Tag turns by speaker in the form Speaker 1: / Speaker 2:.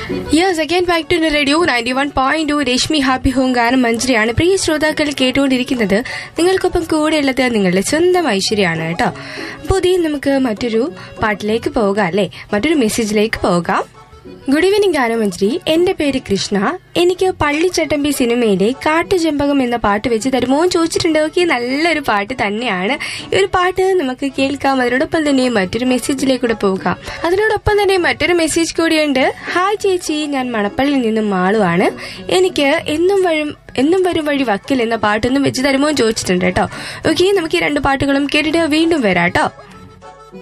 Speaker 1: yes again back to radio ninety one point two Rashmi happy home ഗാനം മഞ്ജരിയാണ് പ്രിയ ശ്രോതാക്കൾ കേട്ടുകൊണ്ടിരിക്കുന്നത് നിങ്ങൾക്കൊപ്പം കൂടെയുള്ളത് നിങ്ങളുടെ സ്വന്തം ഐശ്വര്യമാണ് കേട്ടോ പുതിയ നമുക്ക് മറ്റൊരു പാട്ടിലേക്ക് പോകാം അല്ലേ മറ്റൊരു മെസ്സേജിലേക്ക് പോകാം ഗുഡ് ഈവനിങ് ഗാനമഞ്ജരി എന്റെ പേര് കൃഷ്ണ എനിക്ക് പള്ളിച്ചട്ടമ്പി സിനിമയിലെ കാട്ടുചെമ്പകം എന്ന പാട്ട് വെച്ച് തരുമോ എന്ന് ചോദിച്ചിട്ടുണ്ട് ഓക്കെ നല്ലൊരു പാട്ട് തന്നെയാണ് ഈ ഒരു പാട്ട് നമുക്ക് കേൾക്കാം അതിനോടൊപ്പം തന്നെ മറ്റൊരു മെസ്സേജിലേക്കൂടെ പോകാം അതിനോടൊപ്പം തന്നെ മറ്റൊരു മെസ്സേജ് കൂടിയുണ്ട് ഹായ് ചേച്ചി ഞാൻ മണപ്പള്ളിയിൽ നിന്നും മാളുവാണ് എനിക്ക് എന്നും വരും എന്നും വരും വഴി വക്കിൽ എന്ന പാട്ടൊന്നും വെച്ച് തരുമോ എന്ന് ചോദിച്ചിട്ടുണ്ട് കേട്ടോ ഓക്കെ നമുക്ക് ഈ രണ്ട് പാട്ടുകളും കേട്ടിട്ട് വീണ്ടും വരാം കേട്ടോ